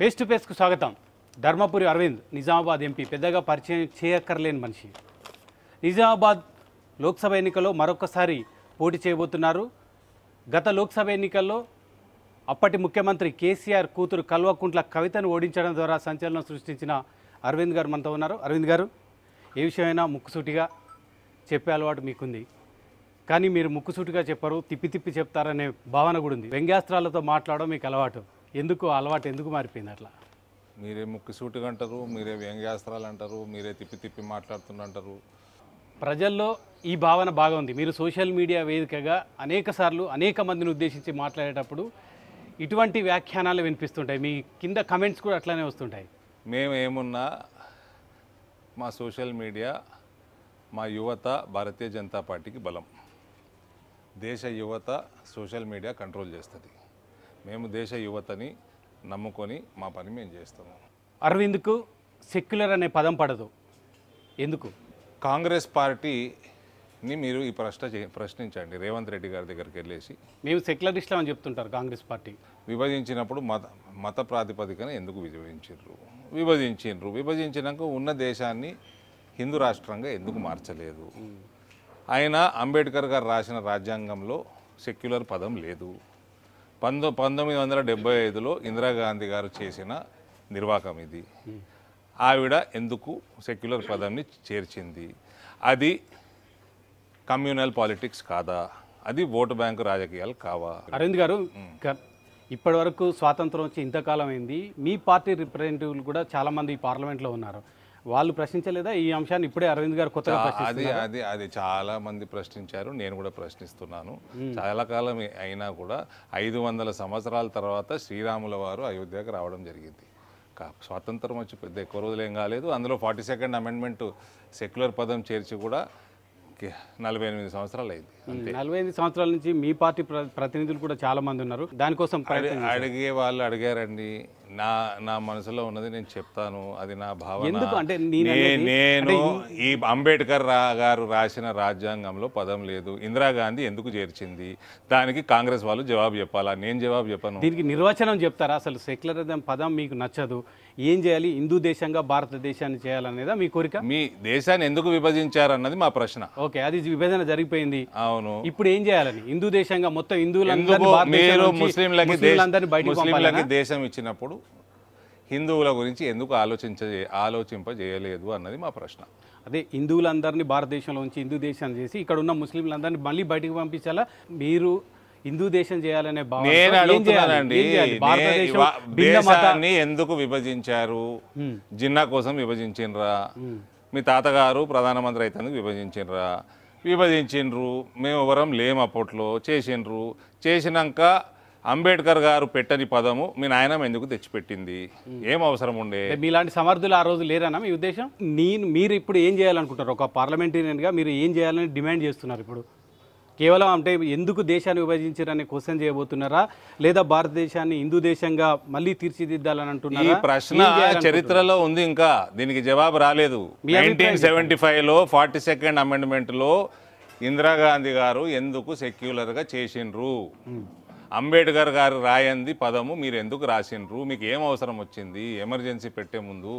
Face to ఫేస్కు స్వాగతం Dharmapuri Arvind Nizamabad MP పెద్దగా పరిచయం చేయక్కర్లేని మనిషి నిజామాబాద్ లోక్సభ ఎన్నికల్లో మరొకసారి పోటీ చేయబోతున్నారు గత లోక్సభ ఎన్నికల్లో అప్పటి ముఖ్యమంత్రి కేసీఆర్ కూతురు కల్వకుంట్ల కవితను ఓడించడం ద్వారా సంచలనం సృష్టించిన అరవింద్ గారు మనతో ఉన్నారు అరవింద్ గారు ఏ విషయమైనా ముక్కుసూటిగా చెప్పే అలవాటు మీకుంది కానీ మీరు ముక్కుసూటిగా చెప్పరు తిప్పి తిప్పి చెప్తారనే భావన కూడా ఉంది వ్యంగ్యాస్త్రాలతో మాట్లాడడం మీకు అలవాటు ఎందుకు ఆ అలవాటు ఎందుకు మారిపోయింది అట్లా మీరే ముక్కు సూటుగా అంటారు మీరే వ్యంగ్యాస్త్రాలు అంటారు మీరే తిప్పి తిప్పి మాట్లాడుతుంటారు ప్రజల్లో ఈ భావన బాగా ఉంది మీరు సోషల్ మీడియా వేదికగా అనేక సార్లు అనేక మందిని ఉద్దేశించి మాట్లాడేటప్పుడు ఇటువంటి వ్యాఖ్యానాలు వినిపిస్తుంటాయి మీ కింద కమెంట్స్ కూడా అట్లానే వస్తుంటాయి మేము ఏమున్నా మా సోషల్ మీడియా మా యువత భారతీయ జనతా పార్టీకి బలం దేశ యువత సోషల్ మీడియా కంట్రోల్ చేస్తుంది మేము దేశ యువతని నమ్ముకొని మా పని మేము చేస్తాము అరవింద్కు సెక్యులర్ అనే పదం పడదు ఎందుకు కాంగ్రెస్ పార్టీని మీరు ఈ ప్రశ్న చే- ప్రశ్నించండి రేవంత్ రెడ్డి గారి దగ్గరికి వెళ్ళేసి మేము సెక్యులరిస్టులం అని చెప్తుంటారు కాంగ్రెస్ పార్టీ విభజించినప్పుడు మత మత ప్రాతిపదికన ఎందుకు విభజించారు విభజించిండ్రు విభజించినాక ఉన్న దేశాన్ని హిందూ రాష్ట్రంగా ఎందుకు మార్చలేదు ఆయన అంబేద్కర్ గారు రాసిన రాజ్యాంగంలో సెక్యులర్ పదం లేదు పంతొ పంతొమ్మిది వందల డెబ్బై ఐదులో ఇందిరాగాంధీ గారు చేసిన నిర్వాకం ఇది ఆవిడ ఎందుకు సెక్యులర్ పదంని చేర్చింది అది కమ్యూనల్ పాలిటిక్స్ కాదా అది ఓటు బ్యాంకు రాజకీయాలు కావా అరవింద్ గారు గ- ఇప్పటి వరకు స్వాతంత్రం వచ్చి ఇంతకాలం అయింది మీ పార్టీ రిప్రజెంటేటివ్లు కూడా చాలా మంది పార్లమెంట్లో ఉన్నారు వాళ్ళు ప్రశ్నించలేదా ఈ అంశాన్ని ఇప్పుడే అరవింద్ గారు కొత్తగా చా- ప్రశ్నిస్తున్నారు అది అది అది చాలా మంది ప్రశ్నించారు నేను కూడా ప్రశ్నిస్తున్నాను చాలా కాలం అయినా కూడా ఐదు వందల సంవత్సరాల తర్వాత శ్రీరాముల వారు అయోధ్యకు రావడం జరిగింది కా- స్వాతంత్రం వచ్చి పెద్ద ఎక్కువ రోజులు ఏం కాలేదు అందులో ఫార్టీ సెకండ్ అమెండ్మెంట్ సెక్యులర్ పదం చేర్చి కూడా కి- నలభై ఎనిమిది సంవత్సరాలు అయింది నలభై ఐదు సంవత్సరాల నుంచి మీ పార్టీ ప్ర- ప్రతినిధులు కూడా చాలా మంది ఉన్నారు దానికోసం ప్రయత్నం అడి- అడిగే వాళ్ళు అడిగారండి నా నా మనసులో ఉన్నది నేను చెప్తాను అది నా భావన ఎందుకు? అంటే నేను నే- అనేది- నేను ఈ అంబేద్కర్ రా- గారు రాసిన రాజ్యాంగంలో పదం లేదు ఇందిరాగాంధీ ఎందుకు చేర్చింది దానికి కాంగ్రెస్ వాళ్ళు జవాబు చెప్పాలా నేను జవాబు చెప్పను దీనికి నిర్వచనం చెప్తారా అసలు సెక్యులరిజం పదం మీకు నచ్చదు ఏం చేయాలి హిందూ దేశంగా భారతదేశాన్ని చేయాలనేదా మీ కోరిక మీ దేశాన్ని ఎందుకు విభజించారన్నది మా ప్రశ్న ఓకే అది విభజన జరిగిపోయింది అవును ఇప్పుడు ఏం చేయాలని హిందూ దేశంగా మొత్తం హిందువులందరినీ ఎందుకు భారతదేశం మీరు నుంచి ముస్లింలకి ముస్లింలందరినీ దేశ- బయటికి ముస్లింలకి పంపాలనా? దేశం ఇచ్చినప్పుడు హిందువుల గురించి ఎందుకు ఆలోచించ ఆలోచింపజేయలేదు అన్నది మా ప్రశ్న అదే హిందువులందరినీ భారతదేశంలో ఉంచి హిందూ దేశాన్ని చేసి ఇక్కడ ఉన్న ముస్లింలందరినీ మళ్ళీ బయటికి పంపించాలా మీరు హిందూ దేశం చేయాలనే భావనతో నేను ఏం చేయాలి? అడుగుతున్నానండి ఏం చేయాలి? నే- భారతదేశం వా- భిన్న మత దేశాన్ని ఎందుకు విభజించారు జిన్నా కోసం విభజించిండ్రా మీ తాతగారు ప్రధానమంత్రి అయితేందుకు విభజించిండ్రా విభజించిండ్రు మేము ఎవరం లేం అప్పట్లో చేసిండ్రు చేసినాక అంబేద్కర్ గారు పెట్టని పదము మీ నాయనమ్మ ఎందుకు తెచ్చిపెట్టింది ఏం అవసరం ఉండే అంటే మీలాంటి సమర్థులు ఆ రోజు లేరనా మీ ఉద్దేశం నేను మీరు ఇప్పుడు ఏం చేయాలనుకుంటారు ఒక పార్లమెంటేరియన్గా మీరు ఏం చేయాలని డిమాండ్ చేస్తున్నారు ఇప్పుడు కేవలం అంటే ఎందుకు దేశాన్ని విభజించారని క్వశ్చన్ చేయబోతున్నారా లేదా భారతదేశాన్ని హిందూ దేశంగా మళ్ళీ తీర్చిదిద్దాలని ఈ అంటున్నారా ప్రశ్న ఏం చేయాలనుకుంటున్నారు? చరిత్రలో ఉంది ఇంకా దీనికి జవాబు రాలేదు మీ అభిప్రాయం నైన్టీన్ సెవెంటీ ఫైవ్లో ఫార్టీ సెకండ్ అమెండ్మెంట్లో ఇందిరాగాంధీ గారు ఎందుకు సెక్యులర్గా చేసిండ్రు అంబేద్కర్ గారు రాయంది పదము మీరు ఎందుకు రాసిండ్రు మీకు ఏం అవసరం వచ్చింది ఎమర్జెన్సీ పెట్టే ముందు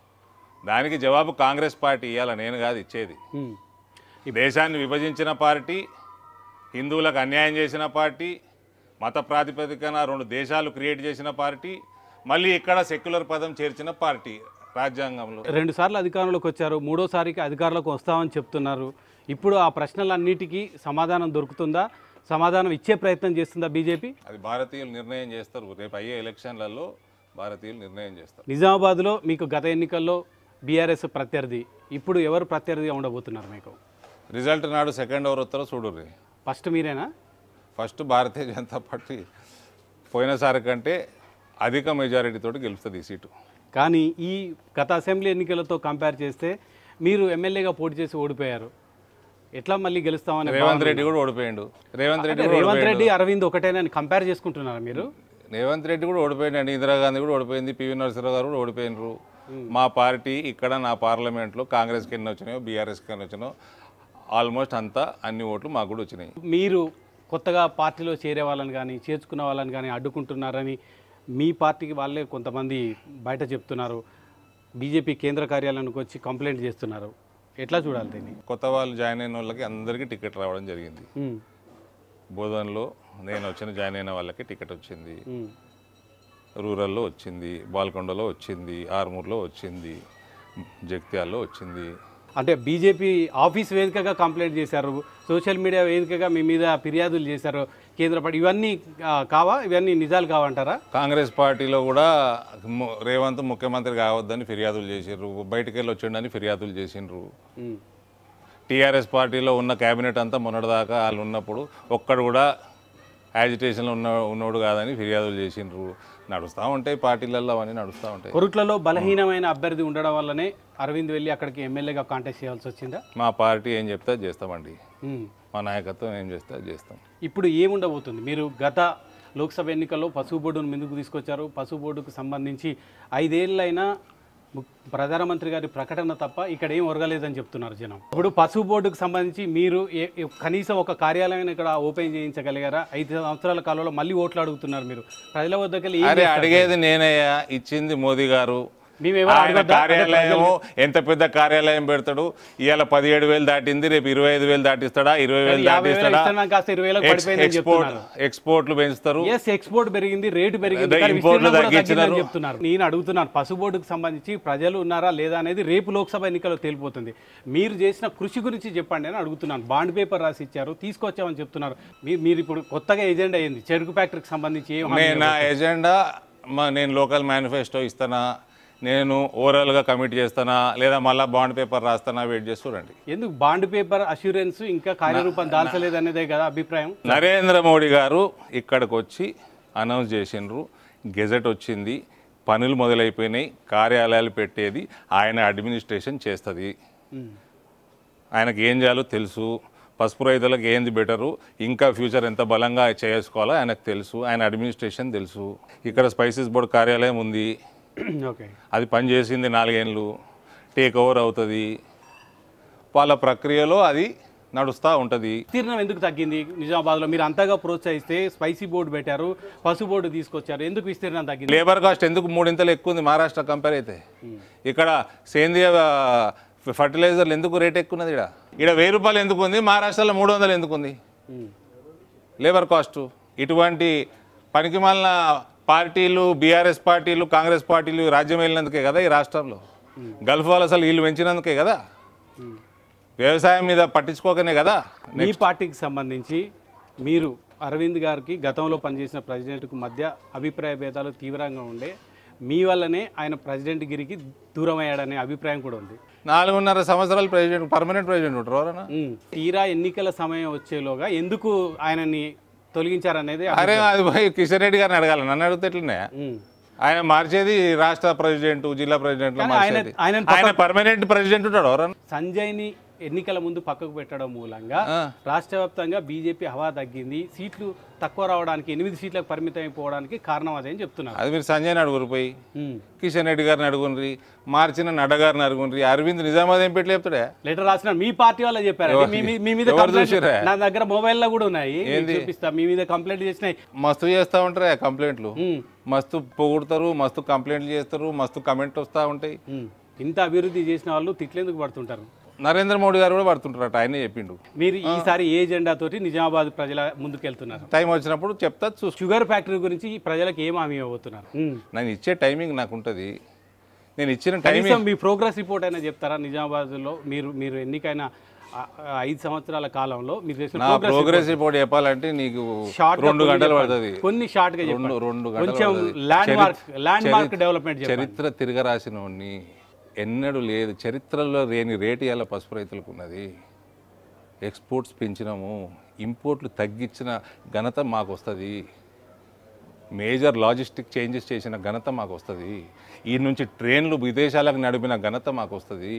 దానికి జవాబు కాంగ్రెస్ పార్టీ ఇవ్వాలి నేను కాదు ఇచ్చేది ఉమ్. ఈ దేశాన్ని విభజించిన పార్టీ హిందువులకు అన్యాయం చేసిన పార్టీ మత ప్రాతిపదికన రెండు దేశాలు క్రియేట్ చేసిన పార్టీ మళ్ళీ ఇక్కడ సెక్యులర్ పదం చేర్చిన పార్టీ రాజ్యాంగంలో రెండు సార్లు అధికారంలోకి వచ్చారు మూడోసారికి అధికారంలోకి వస్తామని చెప్తున్నారు ఇప్పుడు ఆ ప్రశ్నలన్నిటికీ సమాధానం దొరుకుతుందా సమాధానం ఇచ్చే ప్రయత్నం చేస్తుందా బీజేపీ అది భారతీయులు నిర్ణయం చేస్తారు రేపు అయ్యే ఎలక్షన్లలో భారతీయులు నిర్ణయం చేస్తారు నిజామాబాద్లో మీకు గత ఎన్నికల్లో బీఆర్ఎస్ ప్రత్యర్థి ఇప్పుడు ఎవరు ప్రత్యర్థిగా ఉండబోతున్నారు మీకు రిజల్ట్ నాడు సెకండ్ ఓవర్ వస్తారో చూడుర్రి ఫస్ట్ మీరేనా ఫస్ట్ భారతీయ జనతా పార్టీ పోయినసారి కంటే అధిక మెజారిటీ తోటి గెలుస్తుంది ఈ సీటు కానీ ఈ గత అసెంబ్లీ ఎన్నికలతో కంపేర్ చేస్తే మీరు ఎమ్మెల్యేగా పోటీ చేసి ఓడిపోయారు ఎట్లా మళ్ళీ గెలుస్తామని రేవంత్ రెడ్డి కూడా ఓడిపోయాడు రేవంత్ రెడ్డి కూడా రేవంత్ ఓడిపోయాడు. రెడ్డి అరవింద్ ఒకటేనని కంపేర్ చేసుకుంటున్నారా మీరు రేవంత్ రెడ్డి కూడా ఓడిపోయిందండి ఇందిరాగాంధీ కూడా ఓడిపోయింది పివి నరసింహరావు గారు కూడా ఓడిపోయినరు మా పార్టీ ఇక్కడ నా పార్లమెంట్లో కాంగ్రెస్కి ఎన్ని వచ్చినాయో బీఆర్ఎస్కి ఎన్ని వచ్చినాయో ఆల్మోస్ట్ అంతా అన్ని ఓట్లు మాకు కూడా వచ్చినాయి మీరు కొత్తగా పార్టీలో చేరే వాళ్ళని కానీ చేర్చుకున్న వాళ్ళని కానీ అడ్డుకుంటున్నారని మీ పార్టీకి వాళ్ళే కొంతమంది బయట చెప్తున్నారు బీజేపీ కేంద్ర కార్యాలయానికి వచ్చి కంప్లైంట్ చేస్తున్నారు ఎట్లా చూడాలి దీన్ని కొత్త వాళ్ళు జాయిన్ అయిన వాళ్ళకి అందరికీ టికెట్ రావడం జరిగింది ఉమ్, బోధనలో నేను వచ్చిన జాయిన్ అయిన వాళ్ళకి టికెట్ వచ్చింది ఉమ్, రూరల్లో వచ్చింది బాల్కొండలో వచ్చింది ఆర్మూర్లో వచ్చింది జగిత్యాల్లో వచ్చింది అంటే బీజేపీ ఆఫీస్ వేదికగా కంప్లైంట్ చేశారు సోషల్ మీడియా వేదికగా మీ మీద ఫిర్యాదులు చేశారు కేంద్ర పార్టీ ఇవన్నీ ఆ, కావా ఇవన్నీ నిజాలు కావంటారా కాంగ్రెస్ పార్టీలో కూడా ము- రేవంత్ ముఖ్యమంత్రి కావద్దని ఫిర్యాదులు చేసిండ్రు బయటికి వెళ్ళి వచ్చిండని ఫిర్యాదులు చేసిండ్రు ఉమ్, టీఆర్ఎస్ పార్టీలో ఉన్న క్యాబినెట్ అంతా మొన్నటిదాకా వాళ్ళు ఉన్నప్పుడు ఒక్కడు కూడా యాజిటేషన్లో ఉన్న ఉన్నోడు కాదని ఫిర్యాదులు చేసిండ్రు నడుస్తూ ఉంటాయి పార్టీలలో అవన్నీ నడుస్తూ ఉంటాయి కొరుట్లలో బలహీనమైన అభ్యర్థి ఉండడం వల్లనే అరవింద్ వెళ్ళి అక్కడికి ఎమ్మెల్యేగా కాంటెస్ట్ చేయాల్సి వచ్చిందా మా పార్టీ ఏం చెప్తే అది చేస్తామండి ఉమ్. మా నాయకత్వం ఏం చేస్తే అది చేస్తాం ఇప్పుడు ఏముండబోతుంది మీరు గత లోక్సభ ఎన్నికల్లో పసుపు బోర్డును ముందుకు తీసుకొచ్చారు పసుపు బోర్డుకు సంబంధించి ఐదేళ్ళైనా ము- ప్రధానమంత్రి గారి ప్రకటన తప్ప ఇక్కడ ఏం ఒరగలేదని చెప్తున్నారు జనం ఇప్పుడు పసుపు బోర్డుకు సంబంధించి మీరు ఏ- ఏ- కనీసం ఒక కార్యాలయం ఇక్కడ ఓపెన్ చేయించగలిగారా ఐదు సంవత్సరాల కాలంలో మళ్ళీ ఓట్లు అడుగుతున్నారు మీరు ప్రజల వద్దకు వెళ్ళి ఏం అరే చేస్తారు? అడిగేది నేనయ్యా ఇచ్చింది మోదీ గారు మేము ఎవరు ఆయన అడగొద్దా? అంటే కార్యాలయము ఎంత పెద్ద కార్యాలయం పెడతాడు ఇవాళ పదిహేడు వేలు దాటింది రేపు ఇరవై ఐదు వేలు దాటిస్తాడా ఇరవై వేలు యాభై వేలు దాటిస్తాడా ఇస్తున్నాం కాస్త ఇరవై వేలకు పడిపోయిందని ఎక్స్పోర్ట్ చెప్తున్నారు ఎక్స్పోర్ట్లు పెంచుతారు ఎస్ ఎక్స్పోర్ట్ పెరిగింది రేటు పెరిగింది అదే కానీ ఇంపోర్ట్లు విస్తీర్ణం కూడా తగ్గించినారు. తగ్గిందని చెప్తున్నారు నేను అడుగుతున్నాను పసు బోర్డుకు సంబంధించి ప్రజలు ఉన్నారా లేదా అనేది రేపు లోక్సభ ఎన్నికల్లో తేలిపోతుంది మీరు చేసిన కృషి గురించి చెప్పండి అని అడుగుతున్నాను బాండ్ పేపర్ రాసి ఇచ్చారు తీసుకొచ్చామని చెప్తున్నారు మీరు మీరు ఇప్పుడు కొత్తగా ఎజెండా అయింది చెరుకు ఫ్యాక్టరీకి సంబంధించి ఏం హామీ నేను నా ఎజెండా మా నేను లోకల్ మేనిఫెస్టో ఇస్తానా నేను ఓవరాల్గా కమిట్ చేస్తానా లేదా మళ్ళీ బాండ్ పేపర్ రాస్తానా వెయిట్ చేసి చూడండి ఎందుకు బాండ్ పేపర్ అష్యూరెన్స్ ఇంకా కార్యరూపం దాల్చలేదు అనేదే కదా అభిప్రాయం నరేంద్ర మోడీ గారు ఇక్కడికి వచ్చి అనౌన్స్ చేసిండ్రు గెజెట్ వచ్చింది పనులు మొదలైపోయినాయి కార్యాలయాలు పెట్టేది ఆయన అడ్మినిస్ట్రేషన్ చేస్తుంది ఉమ్. ఆయనకి ఏం చేయాలో తెలుసు పసుపు రైతులకు ఏంది బెటరు ఇంకా ఫ్యూచర్ ఎంత బలంగా చేసుకోవాలో ఆయనకు తెలుసు ఆయన అడ్మినిస్ట్రేషన్ తెలుసు ఇక్కడ స్పైసెస్ బోర్డు కార్యాలయం ఉంది ఓకే అది పనిచేసింది నాలుగేళ్ళు టేక్ ఓవర్ అవుతుంది వాళ్ళ ప్రక్రియలో అది నడుస్తూ ఉంటుంది విస్తీర్ణం ఎందుకు తగ్గింది నిజామాబాద్లో మీరు అంతగా ప్రోత్సహిస్తే స్పైసీ బోర్డు పెట్టారు పసు బోర్డు తీసుకొచ్చారు ఎందుకు విస్తీర్ణం తగ్గింది లేబర్ కాస్ట్ ఎందుకు మూడింతలు ఎక్కువ ఉంది మహారాష్ట్ర కంపేర్ అయితే ఇక్కడ సేంద్రియ ఫర్టిలైజర్లు ఎందుకు రేట్ ఎక్కువ ఉన్నది ఇక్కడ ఇక్కడ వెయ్యి రూపాయలు ఎందుకు ఉంది మహారాష్ట్రలో మూడు వందలు ఎందుకు ఉంది ఉమ్. లేబర్ కాస్ట్ ఇటువంటి పనికిమాలిన పార్టీలు బీఆర్ఎస్ పార్టీలు కాంగ్రెస్ పార్టీలు రాజ్యం వెళ్ళినందుకే కదా ఈ రాష్ట్రంలో గల్ఫ్ వాళ్ళు అసలు వీళ్ళు పెంచినందుకే కదా ఉమ్. వ్యవసాయం మీద పట్టించుకోకనే కదా మీ పార్టీకి సంబంధించి మీరు అరవింద్ గారికి గతంలో పనిచేసిన ప్రెసిడెంట్కు మధ్య అభిప్రాయ భేదాలు తీవ్రంగా ఉండే మీ వల్లనే ఆయన ప్రెసిడెంట్ గిరికి దూరం అయ్యాడనే అభిప్రాయం కూడా ఉంది నాలుగున్నర సంవత్సరాలు ప్రెసిడెంట్ పర్మనెంట్ ప్రెసిడెంట్ ఉంటారు ఎవరన్నా ఉమ్. తీరా ఎన్నికల సమయం వచ్చేలోగా ఎందుకు ఆయనని తొలగించారనేది అరే అది పోయి కిషన్ రెడ్డి గారిని అడగాలి నన్ను అడిగితే ఎట్లనే ఉమ్. ఆయన మార్చేది రాష్ట్ర ప్రెసిడెంట్ జిల్లా ప్రెసిడెంట్ కానీ ఆయన- మార్చేది ఆయనను ఆయన పర్మనెంట్ ప్రెసిడెంట్ ఉంటాడు ఎవరన్నా సంజయ్ని ఎన్నికల ముందు పక్కకు పెట్టడం మూలంగా ఆ. రాష్ట్ర వ్యాప్తంగా బీజేపీ హవా తగ్గింది సీట్లు తక్కువ రావడానికి ఎనిమిది సీట్లకు పరిమితం అయిపోవడానికి కారణం అదే అని చెప్తున్నారు అది మీరు సంజయ్ అడుగురు పోయి ఉమ్. కిషన్ రెడ్డి గారిని అడుగుండ్రి మార్చిన నడ్డ గారిని అడుగుండ్రి అరవింద్ నిజామాబాద్ ఏం పెట్టి చెప్తాడే లెటర్ రాసిన మీ పార్టీ వాళ్ళే చెప్పారు మీ మీ- మీ మీద ఎవరు కంప్లైంట్ చూసిర్రా? నా దగ్గర మొబైల్లో కూడా ఉన్నాయి మీకు చూపిస్తా మీ మీద కంప్లైంట్ చేసినాయి మస్తు చేస్తూ ఉంటారు ఆ కంప్లైంట్లు ఉమ్. మస్తు పొగుడతారు మస్తు కంప్లైంట్లు చేస్తారు మస్తు కమెంట్ వస్తూ ఉంటాయి ఉమ్. ఇంత అభివృద్ధి చేసిన వాళ్ళు తిట్లేందుకు పడుతుంటారు నరేంద్ర మోడీ గారు కూడా పడుతుంటారట ఆయనే చెప్పిండు మీరు ఈసారి ఏ ఎజెండా తోటి నిజామాబాద్ ప్రజల ముందుకెళ్తున్నారు టైం వచ్చినప్పుడు చెప్తా చూసు షుగర్ ఫ్యాక్టరీ గురించి ఈ ప్రజలకు ఏం హామీ ఇవ్వబోతున్నారు ఉమ్. నేను ఇచ్చే టైమింగ్ నాకు ఉంటుంది నేను ఇచ్చిన టైమింగ్ కనీసం మీ ప్రోగ్రెస్ రిపోర్ట్ అయినా చెప్తారా నిజామాబాద్లో మీరు మీరు ఎన్నికైన ఆ- ఆ ఐదు సంవత్సరాల కాలంలో మీరు చేసిన నా ప్రోగ్రెస్ ప్రోగ్రెస్ రిపోర్ట్ చెప్పాలంటే నీకు షార్ట్ గా రెండు కొన్ని గంటలు చెప్పండి. పడుతుంది కొన్ని షార్ట్ గా రెండు చెప్పండి రెండు గంటలు కొంచెం పడుతుంది. ల్యాండ్ మార్క్ చరిత్ర- ల్యాండ్ మార్క్ చరిత్ర- డెవలప్మెంట్ చెప్పండి చరిత్ర తిరగరాసిన వాడిని ఎన్నడూ లేదు చరిత్రలో లేని రేటు ఇలా పసుపు రైతులకు ఉన్నది ఎక్స్పోర్ట్స్ పెంచినాము ఇంపోర్ట్లు తగ్గించిన ఘనత మాకు వస్తుంది మేజర్ లాజిస్టిక్ చేంజెస్ చేసిన ఘనత మాకు వస్తుంది ఈ నుంచి ట్రైన్లు విదేశాలకు నడిపిన ఘనత మాకు వస్తుంది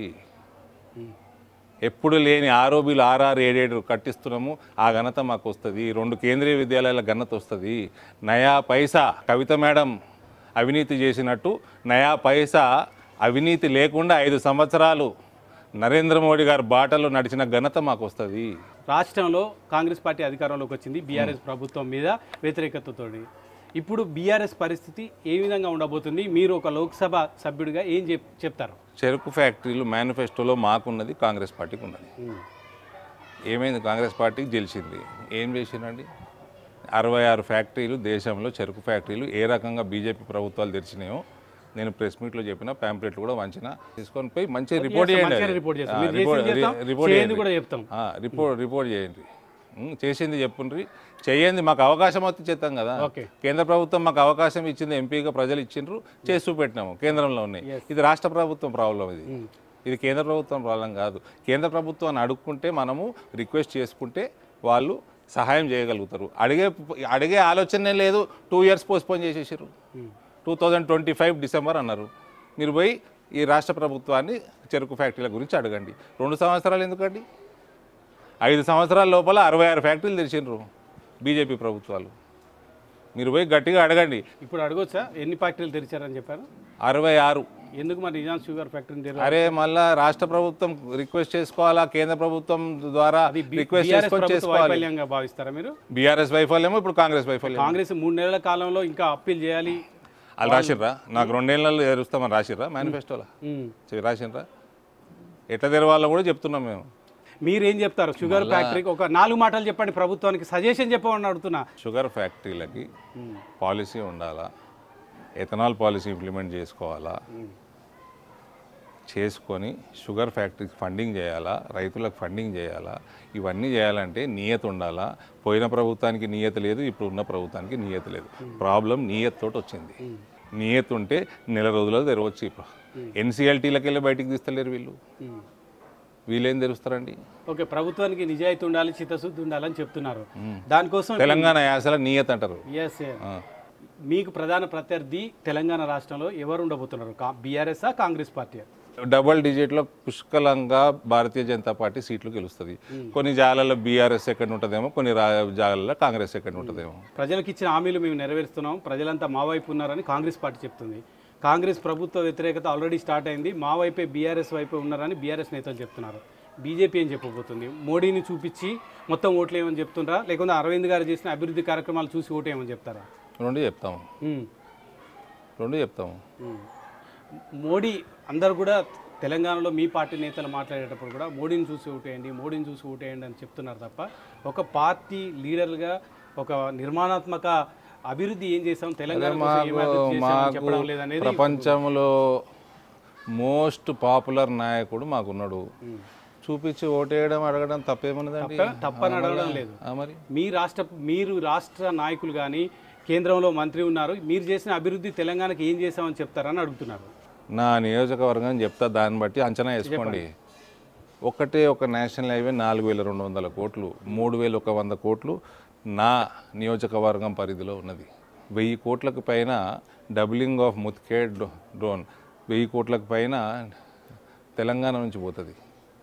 ఎప్పుడు లేని ఆరోబీలు ఆర్ఆర్ ఏడేడు కట్టిస్తున్నాము ఆ ఘనత మాకు వస్తుంది రెండు కేంద్రీయ విద్యాలయాల ఘనత వస్తుంది నయా పైసా కవిత మేడం అవినీతి చేసినట్టు నయా పైసా అవినీతి లేకుండా ఐదు సంవత్సరాలు నరేంద్ర మోడీ గారి బాటలో నడిచిన ఘనత మాకు వస్తుంది రాష్ట్రంలో కాంగ్రెస్ పార్టీ అధికారంలోకి వచ్చింది బీఆర్ఎస్ ప్రభుత్వం మీద వ్యతిరేకతతో ఇప్పుడు బీఆర్ఎస్ పరిస్థితి ఏ విధంగా ఉండబోతుంది మీరు ఒక లోక్సభ సభ్యుడిగా ఏం చెప్ చెప్తారు చెరుకు ఫ్యాక్టరీలు మేనిఫెస్టోలో మాకున్నది కాంగ్రెస్ పార్టీకి ఉన్నది ఏమైంది కాంగ్రెస్ పార్టీకి గెలిచింది ఏం చేసిందండి అరవై ఆరు ఫ్యాక్టరీలు దేశంలో చెరుకు ఫ్యాక్టరీలు ఏ రకంగా బీజేపీ ప్రభుత్వాలు తెరిచినాయో నేను ప్రెస్ మీట్లో చెప్పిన ప్యాంప్లెట్లు కూడా వంచిన తీసుకొని పోయి మంచిగా రిపోర్ట్ చేయండి మంచిగా అది. రిపోర్ట్ చేస్తాం. ఆ, మీరు రిపోర్ట్ చేసింది చేస్తాం, రి- రిపోర్ట్ చేయండి చేయండి. కూడా చెప్తాం. ఆ, రిపోర్ట్ రిపోర్ట్ చేయండి ఉమ్, చేసింది చెప్పుండ్రి చేయండి మాకు అవకాశం వస్తే చేస్తాం కదా ఓకే. కేంద్ర ప్రభుత్వం మాకు అవకాశం ఇచ్చింది ఎంపీగా ప్రజలు ఇచ్చిండ్రు చేసి చూపెట్టినాము కేంద్రంలో ఉన్నాయి ఇది రాష్ట్ర ప్రభుత్వం ప్రాబ్లం ఇది ఇది కేంద్ర ప్రభుత్వం ప్రాబ్లం కాదు కేంద్ర ప్రభుత్వాన్ని అడుక్కుంటే మనము రిక్వెస్ట్ చేసుకుంటే వాళ్ళు సహాయం చేయగలుగుతారు అడిగే అడిగే ఆలోచనే లేదు టూ ఇయర్స్ పోస్ట్పోన్ చేసేసారు two thousand twenty five December అన్నారు మీరు పోయి ఈ రాష్ట్ర ప్రభుత్వాన్ని చెరుకు ఫ్యాక్టరీల గురించి అడగండి రెండు సంవత్సరాలు ఎందుకండి ఐదు సంవత్సరాల లోపల అరవై ఆరు ఫ్యాక్టరీలు తెరిచిండ్రు బీజేపీ ప్రభుత్వాలు మీరు పోయి గట్టిగా అడగండి ఇప్పుడు అడగొచ్చా ఎన్ని ఫ్యాక్టరీలు తెరిచారని చెప్పారు అరవై ఆరు ఎందుకు మరి నిజాం షుగర్ ఫ్యాక్టరీని తెరవ అరే మళ్ళా రాష్ట్ర ప్రభుత్వం రిక్వెస్ట్ చేసుకోవాలా కేంద్ర ప్రభుత్వం ద్వారా రిక్వెస్ట్ బీఆర్ఎస్ చేసుకొని ప్రభుత్వ చేసుకోవాలి వైఫల్యంగా భావిస్తారా మీరు బీఆర్ఎస్ వైఫల్యమో ఇప్పుడు కాంగ్రెస్ వైఫల్యం కాంగ్రెస్ మూడు నెలల కాలంలో ఇంకా అప్పీల్ చేయాలి వాళ్ళు రాసిర్రా నాకు రెండేళ్ళలో ఎరుస్తామని రాసిర్రా మేనిఫెస్టోలో ఉమ్. రాసిర్రా ఎట్లా తెరవాలో కూడా చెప్తున్నాం మేము మీరేం చెప్తారు షుగర్ ఫ్యాక్టరీకి ఒక నాలుగు మాటలు చెప్పండి ప్రభుత్వానికి సజెషన్ చెప్పమని అడుగుతున్నా షుగర్ ఫ్యాక్టరీలకి పాలసీ ఉండాలా ఎథనాల్ పాలసీ ఇంప్లిమెంట్ చేసుకోవాలా చేసుకొని షుగర్ ఫ్యాక్టరీకి ఫండింగ్ చేయాలా రైతులకు ఫండింగ్ చేయాలా ఇవన్నీ చేయాలంటే నియత ఉండాలా పోయిన ప్రభుత్వానికి నియత లేదు ఇప్పుడు ఉన్న ప్రభుత్వానికి నియత లేదు ప్రాబ్లం నియత్ తోటి వచ్చింది నియత ఉంటే నెల రోజుల్లో తెరవచ్చు ఇప్పుడు ఎన్సీఎల్టీలకు వెళ్ళి బయటికి తీస్తలేరు వీళ్ళు ఉమ్. వీళ్ళేం తెరుస్తారండి ఓకే ప్రభుత్వానికి నిజాయితీ ఉండాలి చిత్తశుద్ధి ఉండాలని చెప్తున్నారు దానికోసం తెలంగాణ యాసల నియత్ అంటారు ఎస్ ఆ. మీకు ప్రధాన ప్రత్యర్థి తెలంగాణ రాష్ట్రంలో ఎవరు ఉండబోతున్నారు బీఆర్ఎస్ కాంగ్రెస్ పార్టీ డబల్ డిజిట్లో పుష్కలంగా భారతీయ జనతా పార్టీ సీట్లు గెలుస్తుంది కొన్ని జాగాలలో బీఆర్ఎస్ ఎక్కడ ఉంటుందేమో కొన్ని రా జాగాలలో కాంగ్రెస్ ఎక్కడ ఉంటుందేమో ప్రజలకు ఇచ్చిన హామీలు మేము నెరవేరుస్తున్నాం ప్రజలంతా మా వైపు ఉన్నారని కాంగ్రెస్ పార్టీ చెప్తుంది కాంగ్రెస్ ప్రభుత్వ వ్యతిరేకత ఆల్రెడీ స్టార్ట్ అయింది మా వైపే బీఆర్ఎస్ వైపే ఉన్నారని బీఆర్ఎస్ నేతలు చెప్తున్నారు బీజేపీ ఏం చెప్పబోతుంది మోడీని చూపించి మొత్తం ఓట్లు ఏమని చెప్తుండ్రా లేకుంటే అరవింద్ గారు చేసిన అభివృద్ధి కార్యక్రమాలు చూసి ఓటు ఏమని చెప్తారా రెండు చెప్తాము ఉమ్. రెండు చెప్తాము ఉమ్. మోడీ అందరు కూడా తెలంగాణలో మీ పార్టీ నేతలు మాట్లాడేటప్పుడు కూడా మోడీని చూసి ఓటేయండి మోడీని చూసి ఓటేయండి అని చెప్తున్నారు తప్ప ఒక పార్టీ లీడర్గా ఒక నిర్మాణాత్మక అభివృద్ధి ఏం చేసాం తెలంగాణ కోసం ఏం అభివృద్ధి చేశామని మాకు చెప్పడం లేదనేది ప్రపంచంలో మోస్ట్ పాపులర్ నాయకుడు మాకున్నాడు చూపించి ఓటేయడం అడగడం తప్పేమన్నదండి తప్ప- తప్పని అడగడం లేదు ఆ మరి మీ రాష్ట్ర మీరు రాష్ట్ర నాయకులు కానీ కేంద్రంలో మంత్రి ఉన్నారు మీరు చేసిన అభివృద్ధి తెలంగాణకి ఏం చేసామని చెప్తారని అడుగుతున్నారు నా నియోజకవర్గం చెప్తా దాన్ని బట్టి అంచనా వేసుకోండి ఒకటే ఒక నేషనల్ హైవే నాలుగు వేల రెండు వందల కోట్లు మూడు వేల ఒక వంద కోట్లు నా నియోజకవర్గం పరిధిలో ఉన్నది వెయ్యి కోట్లకు పైన డబ్లింగ్ ఆఫ్ ముత్కేడ్ డ్రోన్ వెయ్యి కోట్లకు పైన తెలంగాణ నుంచి పోతుంది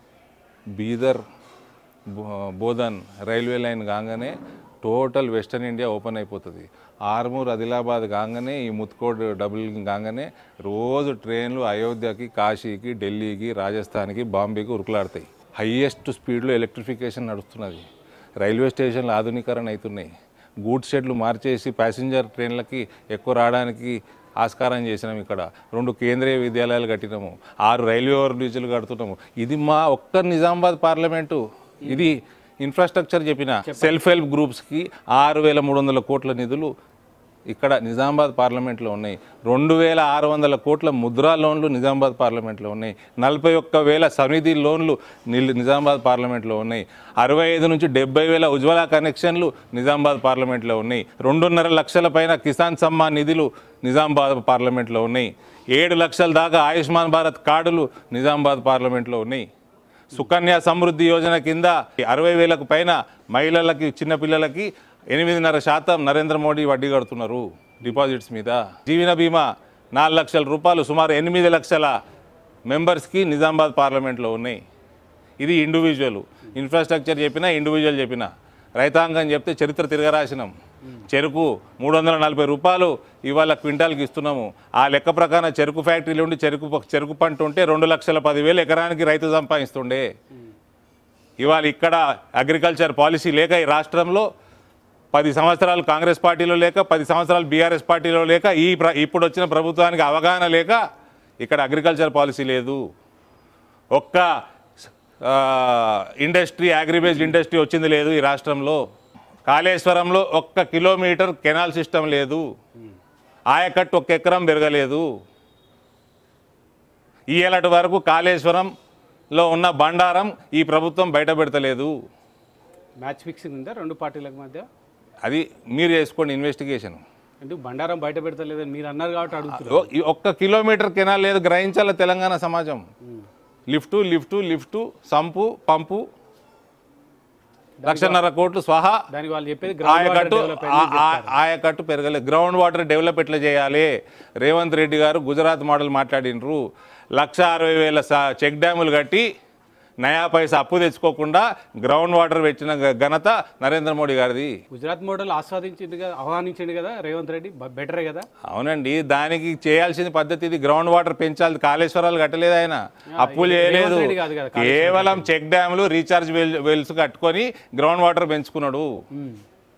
బీదర్ బో- బోధన్ రైల్వే లైన్ కాగానే టోటల్ వెస్టర్న్ ఇండియా ఓపెన్ అయిపోతుంది ఆర్మూర్ ఆదిలాబాద్ కాగానే ఈ ముత్కోడ్ డబుల్ కాగానే రోజు ట్రైన్లు అయోధ్యకి కాశీకి ఢిల్లీకి రాజస్థాన్కి బాంబేకి ఉరుకులాడతాయి హయ్యెస్ట్ స్పీడ్లో ఎలక్ట్రిఫికేషన్ నడుస్తున్నది రైల్వే స్టేషన్లు ఆధునీకరణ అవుతున్నాయి గూడ్స్ షెడ్లు మార్చేసి ప్యాసింజర్ ట్రైన్లకి ఎక్కువ రావడానికి ఆస్కారం చేసినాం ఇక్కడ రెండు కేంద్రీయ విద్యాలయాలు కట్టినాము ఆరు రైల్వే ఓవర్ బ్రిడ్జ్లు కడుతున్నాము ఇది మా ఒక్క నిజామాబాద్ పార్లమెంటు ఇది ఇన్ఫ్రాస్ట్రక్చర్ చెప్పిన సెల్ఫ్ హెల్ప్ గ్రూప్స్కి ఆరు వేల మూడు వందల కోట్ల నిధులు ఇక్కడ నిజామాబాద్ పార్లమెంట్లో ఉన్నాయి రెండు వేల ఆరు వందల కోట్ల ముద్రా లోన్లు నిజామాబాద్ పార్లమెంట్లో ఉన్నాయి నలభై ఒక్క వేల సమితి లోన్లు నిల్- నిజామాబాద్ పార్లమెంట్లో ఉన్నాయి అరవై ఐదు నుంచి డెబ్బై వేల ఉజ్వల కనెక్షన్లు నిజామాబాద్ పార్లమెంట్లో ఉన్నాయి రెండున్నర లక్షల పైన కిసాన్ సమ్మాన్ నిధులు నిజామాబాద్ పార్లమెంట్లో ఉన్నాయి ఏడు లక్షల దాకా ఆయుష్మాన్ భారత్ కార్డులు నిజామాబాద్ పార్లమెంట్లో ఉన్నాయి సుకన్య సమృద్ధి యోజన కింద అరవై వేలకు పైన మహిళలకి చిన్నపిల్లలకి ఎనిమిదిన్నర శాతం నరేంద్ర మోడీ వడ్డీ కడుతున్నారు డిపాజిట్స్ మీద జీవన బీమా నాలుగు లక్షల రూపాయలు సుమారు ఎనిమిది లక్షల మెంబర్స్కి నిజామాబాద్ పార్లమెంట్లో ఉన్నాయి ఇది ఇండివిజువల్ ఇన్ఫ్రాస్ట్రక్చర్ చెప్పినా ఇండివిజువల్ చెప్పినా రైతాంగం చెప్తే చరిత్ర తిరగరాసినాం చెరుకు మూడు వందల నలభై రూపాయలు ఇవాళ క్వింటాల్కి ఇస్తున్నాము ఆ లెక్క ప్రకారం చెరుకు ఫ్యాక్టరీలు ఉండి చెరుకు చెరుకు పంట ఉంటే రెండు లక్షల పదివేలు ఎకరానికి రైతు సంపాదిస్తుండే ఇవాళ ఇక్కడ అగ్రికల్చర్ పాలసీ లేక ఈ రాష్ట్రంలో పది సంవత్సరాలు కాంగ్రెస్ పార్టీలో లేక పది సంవత్సరాలు బీఆర్ఎస్ పార్టీలో లేక ఈ ప్ర ఇప్పుడు వచ్చిన ప్రభుత్వానికి అవగాహన లేక ఇక్కడ అగ్రికల్చర్ పాలసీ లేదు ఒక్క ఆ, ఇండస్ట్రీ అగ్రిబేస్డ్ ఇండస్ట్రీ వచ్చింది లేదు ఈ రాష్ట్రంలో కాళేశ్వరంలో ఒక్క కిలోమీటర్ కెనాల్ సిస్టమ్ లేదు ఆయకట్టు ఒక్క ఎకరం పెరగలేదు ఈ ఏలటి వరకు కాళేశ్వరంలో ఉన్న బండారం ఈ ప్రభుత్వం బయట పెడతలేదు మ్యాచ్ ఫిక్సింగ్ ఉందా రెండు పార్టీలకు మధ్య అది మీరు చేసుకోండి ఇన్వెస్టిగేషన్ అంటే బండారం బయట పెడతలేదని మీరు అన్నారు కాబట్టి అడుగుతున్నారు ఓ- ఈ ఒక్క కిలోమీటర్ కెనాల్ లేదు గ్రహించాల తెలంగాణ సమాజం lift lift lift sump pump లక్షన్నర కోట్లు స్వహా దానికి వాళ్ళు చెప్పేది గ్రౌండ్ వాటర్ ఆయకట్టు డెవలప్మెంట్ ఆ- ఆ- ఆయకట్టు పెరగలేదు గ్రౌండ్ వాటర్ డెవలప్ ఎట్లా చేయాలి రేవంత్ రెడ్డి గారు గుజరాత్ మోడల్ మాట్లాడినరు లక్ష అరవై వేల స- చెక్ డ్యాములు కట్టి నయా పైసా అప్పు తెచ్చుకోకుండా గ్రౌండ్ వాటర్ పెట్టిన గ- ఘనత నరేంద్ర మోడీ గారిది గుజరాత్ మోడల్ ఆస్వాదించింది కదా ఆహ్వానించింది కదా రేవంత్ రెడ్డి బ- బెటరే కదా అవునండి దానికి చేయాల్సిన పద్ధతి ఇది గ్రౌండ్ వాటర్ పెంచాలి కాళేశ్వరాలు కట్టలేదు ఆయన అప్పులు చేయలేదు రేవంత్ రెడ్డి కాదు కదా, కేవలం చెక్ డ్యాములు రీఛార్జ్ వెల్ వెల్స్ కట్టుకొని గ్రౌండ్ వాటర్ పెంచుకున్నాడు um.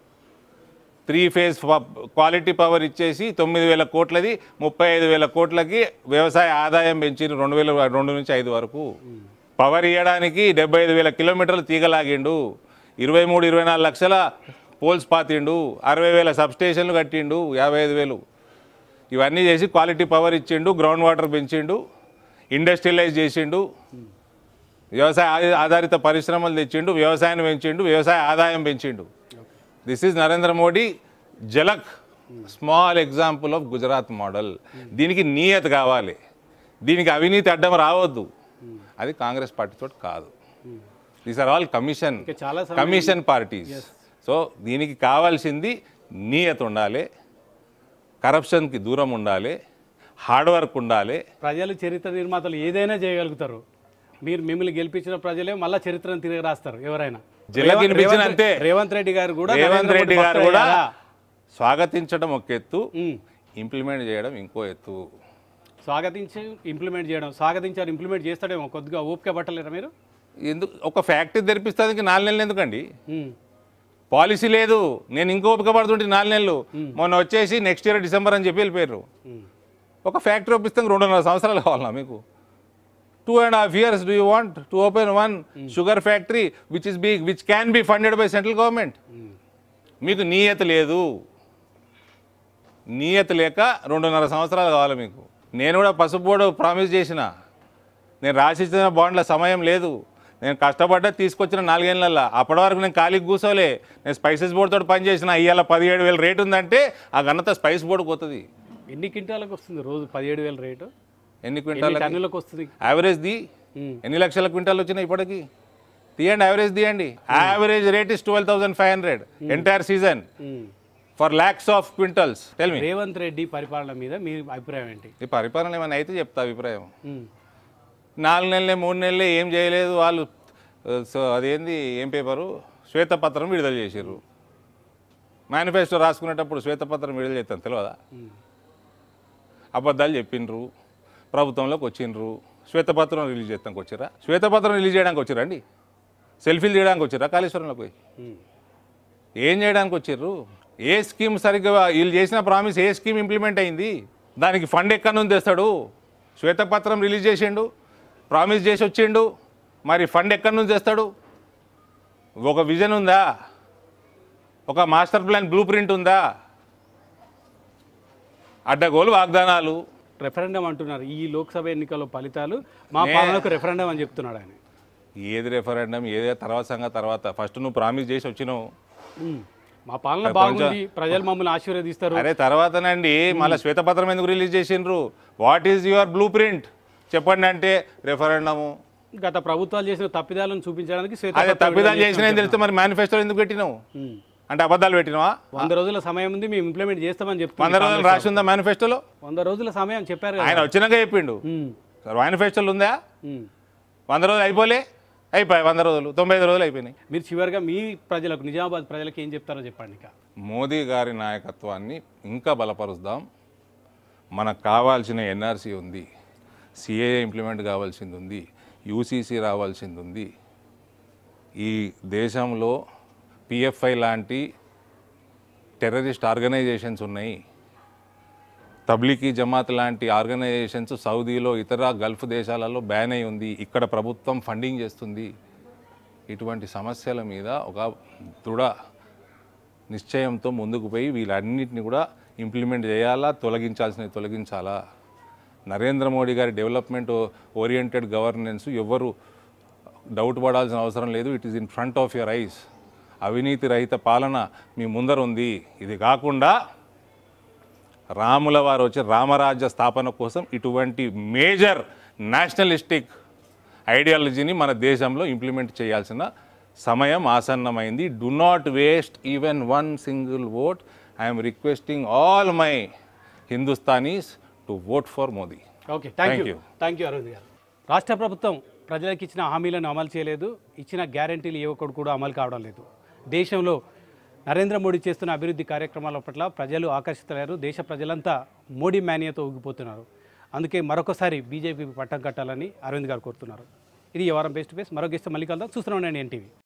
Three phase quality power ఇచ్చేసి తొమ్మిది వేల కోట్లది ముప్పై ఐదు వేల కోట్లకి వ్యవసాయ ఆదాయం పెంచిండు రెండు వేల రెండు నుంచి ఐదు వరకు పవర్ ఇవ్వడానికి డెబ్బై ఐదు వేల కిలోమీటర్లు తీగలాగిండు ఇరవై మూడు ఇరవై నాలుగు లక్షల పోల్స్ పాతిండు అరవై వేల సబ్స్టేషన్లు కట్టిండు యాభై ఐదు వేలు ఇవన్నీ చేసి క్వాలిటీ పవర్ ఇచ్చిండు గ్రౌండ్ వాటర్ పెంచిండు ఇండస్ట్రియలైజ్ చేసిండు వ్యవసాయ ఆధారిత- ఆధారిత పరిశ్రమలు తెచ్చిండు వ్యవసాయాన్ని పెంచిండు వ్యవసాయ ఆదాయం పెంచిండు దిస్ ఈజ్ నరేంద్ర మోడీ జలక్ small example of Gujarat model దీనికి నియత కావాలి దీనికి అవినీతి అడ్డం రావద్దు అది కాంగ్రెస్ పార్టీతో కాదు దీస్ ఆర్ ఆల్ కమిషన్ ఇంకా చాలా సమయం- కమిషన్ పార్టీస్ సో దీనికి కావాల్సింది నియత ఉండాలి కరప్షన్కి దూరం ఉండాలి హార్డ్ వర్క్ ఉండాలి ప్రజలు చరిత్ర నిర్మాతలు ఏదైనా చేయగలుగుతారు మీరు మిమ్మల్ని గెలిపించిన ప్రజలే మళ్ళా చరిత్రను తిరిగి రాస్తారు ఎవరైనా జిల్లా రేవంత్- వినిపించిన రేవంత్- అంతే. రేవంత్ రెడ్డి గారు కూడా రేవంత్ నరేంద్ర రెడ్డి మోడీ గారు భక్తుడే కూడా కదా. స్వాగతించడం ఒక ఎత్తు ఉమ్. ఇంప్లిమెంట్ చేయడం ఇంకో ఎత్తు స్వాగతించి ఇంప్లిమెంట్ చేయడం స్వాగతించారు ఇంప్లిమెంట్ చేస్తాడేమో కొద్దిగా ఓపిక పట్టలేరా మీరు ఎందుకు ఒక ఫ్యాక్టరీ తెరిపిస్తానికి నాలుగు నెలలు ఎందుకండి ఉమ్. పాలసీ లేదు నేను ఇంకో ఓపిక పడుతుంటే నాలుగు నెలలు మొన్న వచ్చేసి నెక్స్ట్ ఇయర్ డిసెంబర్ అని చెప్పి వెళ్ళిపోయారు ఉమ్. ఒక ఫ్యాక్టరీ ఒప్పిస్తాం రెండున్నర సంవత్సరాలు కావాలా మీకు two and half years do you want to open one sugar factory which is be which can be funded by central government మీకు నీయత లేదు నీయత లేక రెండున్నర సంవత్సరాలు కావాలి మీకు నేను కూడా పసుపు బోర్డు ప్రామిస్ చేసిన నేను రాసిచ్చిన బాండ్ల సమయం లేదు నేను కష్టపడ్డా తీసుకొచ్చిన నాలుగేళ్ళల్లో అప్పటి వరకు నేను ఖాళీకి కూర్చోలే నేను స్పైసెస్ బోర్డుతో పని చేసిన ఇవాళ పదిహేడు వేల రేటు ఉందంటే ఆ ఘనత స్పైస్ బోర్డుకు పోతుంది ఎన్ని క్వింటాలకు వస్తుంది రోజు పదిహేడు వేల రేటు ఎన్ని ఎన్ని క్వింటాల్ టన్నులకు వస్తుంది యావరేజ్ ది ఉమ్. ఎన్ని లక్షల క్వింటాల్ వచ్చినాయి ఇప్పటికి తీయండి యావరేజ్ తీయండి average rate is twelve thousand five hundred entire season um. For lakhs of quintals tell me Revanth Reddy పరిపాలన మీద మీ అభిప్రాయం ఏంటి ఈ పరిపాలన ఏమైనా అయితే చెప్తా అభిప్రాయం ఉమ్. నాలుగు నెలలే మూడు నెలలే ఏం చేయలేదు వాళ్ళు ఆ, సో అదేంది ఏం పేపరు శ్వేతపత్రం విడుదల చేసారు మేనిఫెస్టో రాసుకునేటప్పుడు శ్వేతపత్రం విడుదల చేస్తాను తెలియదా అబద్ధాలు చెప్పిండ్రు ప్రభుత్వంలోకి వచ్చిండ్రు శ్వేతపత్రం రిలీజ్ చేస్తానికి వచ్చిరా శ్వేతపత్రం రిలీజ్ చేయడానికి వచ్చిరా అండి సెల్ఫీలు తీయడానికి వచ్చిరా కాళేశ్వరంలోకి పోయి ఉమ్. ఏం చేయడానికి వచ్చిర్రు ఏ స్కీమ్ సరిగ్గా వీళ్ళు చేసిన ప్రామిస్ ఏ స్కీమ్ ఇంప్లిమెంట్ అయింది దానికి ఫండ్ ఎక్కడి నుంచి తెస్తాడు శ్వేతపత్రం రిలీజ్ చేసిండు ప్రామిస్ చేసి వచ్చిండు మరి ఫండ్ ఎక్కడి నుంచి తెస్తాడు ఒక విజన్ ఉందా ఒక మాస్టర్ ప్లాన్ బ్లూ ప్రింట్ ఉందా అడ్డగోలు వాగ్దానాలు రెఫరెండం అంటున్నారు ఈ లోక్సభ ఎన్నికల ఫలితాలు మా నే- పాలనకు రెఫరెండం అని చెప్తున్నాడు ఆయన ఏది రెఫరెండం ఏది తర్వాత సంగతి తర్వాత ఫస్ట్ నువ్వు ప్రామిస్ చేసి వచ్చినావు ఉమ్. మా పాలన కొంచెం- బాగుంది ప్రజలు మమ్మల్ని ఆశీర్వదిస్తారు అరే తర్వాతనండి మళ్ళీ శ్వేతపత్రం ఎందుకు రిలీజ్ చేసిండ్రు what is your blueprint చెప్పండి అంటే రెఫరెండము గత ప్రభుత్వాలు చేసిన తప్పిదాలను చూపించడానికి అదే శ్వేతపత్రం తప్పిదాలు విడుదల చేసిన తెలిస్తే మరి మేనిఫెస్టో ఎందుకు పెట్టినావు ఉమ్. అంటే అబద్ధాలు పెట్టినావా వంద రోజుల సమయం ఉంది మేము ఇంప్లిమెంట్ చేస్తామని వంద చెప్తున్నారు రోజులు రాసి ఉందా మేనిఫెస్టోలో వంద రోజుల సమయం చెప్పారు కదా ఆయన వచ్చినాక చెప్పిండు ఉమ్. సార్ మేనిఫెస్టోలు ఉందా ఉమ్. వంద రోజులు అయిపోలే అయిపోయాయి వంద రోజులు తొంభై ఐదు రోజులు అయిపోయినాయి మీరు చివరిగా మీ ప్రజలకు నిజామాబాద్ ప్రజలకు ఏం చెప్తారో చెప్పండి ఇక మోదీ గారి నాయకత్వాన్ని ఇంకా బలపరుద్దాం మనకు కావాల్సిన ఎన్ఆర్సీ ఉంది సిఏఏ ఇంప్లిమెంట్ కావాల్సింది ఉంది యూసీసీ రావాల్సింది ఉంది ఈ దేశంలో పిఎఫ్ఐ లాంటి టెర్రరిస్ట్ ఆర్గనైజేషన్స్ ఉన్నాయి తబ్లికీ జమాత్ లాంటి ఆర్గనైజేషన్స్ సౌదీలో ఇతర గల్ఫ్ దేశాలలో బ్యాన్ అయి ఉంది ఇక్కడ ప్రభుత్వం ఫండింగ్ చేస్తుంది ఇటువంటి సమస్యల మీద ఒక దృఢ నిశ్చయంతో ముందుకు పోయి వీళ్ళన్నింటినీ కూడా ఇంప్లిమెంట్ చేయాలా తొలగించాల్సినవి తొలగించాలా నరేంద్ర మోడీ గారి డెవలప్మెంట్ ఓరియంటెడ్ గవర్నెన్స్ ఎవ్వరు డౌట్ పడాల్సిన అవసరం లేదు it is in front of your eyes అవినీతి రహిత పాలన మీ ముందర ఉంది ఇది కాకుండా రాముల వారు వచ్చి రామరాజ్య స్థాపన కోసం ఇటువంటి మేజర్ నేషనలిస్టిక్ ఐడియాలజీని మన దేశంలో ఇంప్లిమెంట్ చేయాల్సిన సమయం ఆసన్నమైంది do not waste even one single vote I'm requesting all my Hindustanis to vote for Modi okay thank Thank you you. Thank you Arvind garu రాష్ట్ర ప్రభుత్వం ప్రజలకు ఇచ్చిన హామీలను అమలు చేయలేదు ఇచ్చిన గ్యారంటీలు ఏ ఒక్కడు కూడా అమలు కావడం లేదు దేశంలో నరేంద్ర మోడీ చేస్తున్న అభివృద్ధి కార్యక్రమాల పట్ల ప్రజలు ఆకర్షితులయ్యారు దేశ ప్రజలంతా మోడీ మేనియాతో ఊగిపోతున్నారు అందుకే మరొకసారి బీజేపీ పట్టం కట్టాలని అరవింద్ గారు కోరుతున్నారు ఇది ఈ వారం బేస్ట్ బేస్ మరో గెస్ట్ మళ్ళీ కలుద్దాం చూస్తున్నాం నేను ఎన్టీవీ